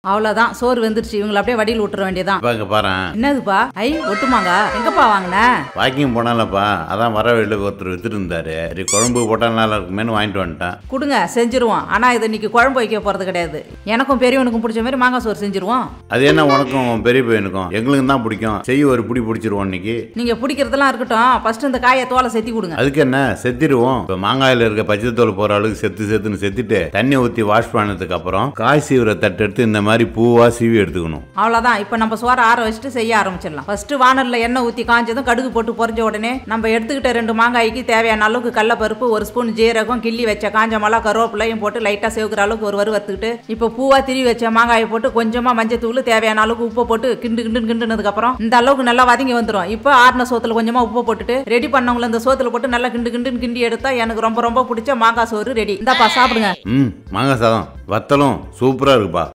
அவ்வளவுதான் சோறு வெந்துருச்சு இவங்களை அப்படியே வடியில் விட்டுற வேண்டியதான் இப்போ இங்கே பாரு என்னதுப்பா ஐ ஒட்டுமாங்க எங்கப்பா வாங்கின வாக்கிங் போனாலப்பா அதான் வர வெளியில் ஒருத்தர் வித்துட்டு இருந்தாரு சரி குழம்பு போட்டால் நல்லா இருக்குமேனு வாங்கிட்டு வந்துட்டேன் கொடுங்க செஞ்சிருவோம் ஆனா இது இன்னைக்கு குழம்பு வைக்க போறது கிடையாது எனக்கும் பெரியவனுக்கும் பிடிச்ச மாதிரி மாங்காய் சோறு செஞ்சிருவோம் அது என்ன உனக்கும் பெரிய பையனுக்கும் எங்களுக்கு தான் பிடிக்கும் செய்ய ஒரு பிடி பிடிச்சிருவோம் இன்னைக்கு நீங்க பிடிக்கிறதெல்லாம் இருக்கட்டும் ஃபர்ஸ்ட் இந்த காயை தோலை செத்தி கொடுங்க அதுக்கு என்ன செத்திடுவோம் இப்போ மாங்காயில் இருக்க பச்சை தோல் போகிற அளவுக்கு செத்து செத்துன்னு செத்துட்டு தண்ணி ஊற்றி வாஷ் பண்ணதுக்கு அப்புறம் காய் சீவுற தட்டு எடுத்து இந்த மாதிரி பூவாக சீவி எடுத்துக்கணும் அவ்வளவுதான் இப்போ நம்ம சோறை ஆற வச்சுட்டு செய்ய ஆரம்பிச்சிடலாம் ஃபர்ஸ்ட் வானல்ல எண்ணெய் ஊற்றி காஞ்சதும் கடுகு போட்டு பொரிஞ்ச உடனே நம்ம எடுத்துக்கிட்ட ரெண்டு மாங்காய்க்கு தேவையான அளவுக்கு கடலப்பருப்பு ஒரு ஸ்பூன் ஜீரகம் கிள்ளி வச்ச காஞ்ச மிளகா கருவேப்பிலையும் போட்டு லைட்டாக சேவுக்கிற அளவுக்கு ஒரு வறு வறுத்துக்கிட்டு இப்போ பூவா திரி வச்ச மாங்காயை போட்டு கொஞ்சமா மஞ்சத்தூள் தேவையான அளவுக்கு உப்பு போட்டு கிண்டு கிண்டு கிண்டுனதுக்கு அப்புறம் இந்த அளவுக்கு நல்லா வதங்கி வந்துடும் இப்போ ஆறுன சோத்துல கொஞ்சமா உப்பு போட்டுட்டு ரெடி பண்ணவங்கள இந்த சோத்துல போட்டு நல்லா கிண்டு கிண்டுன்னு கிண்டி எடுத்தா எனக்கு ரொம்ப ரொம்ப பிடிச்ச மாங்காய் சோறு ரெடி இந்தாப்பா சாப்பிடுங்க ம் மாங்காய் சாதம் வத்தலும் சூப்பராக இருக்குப்பா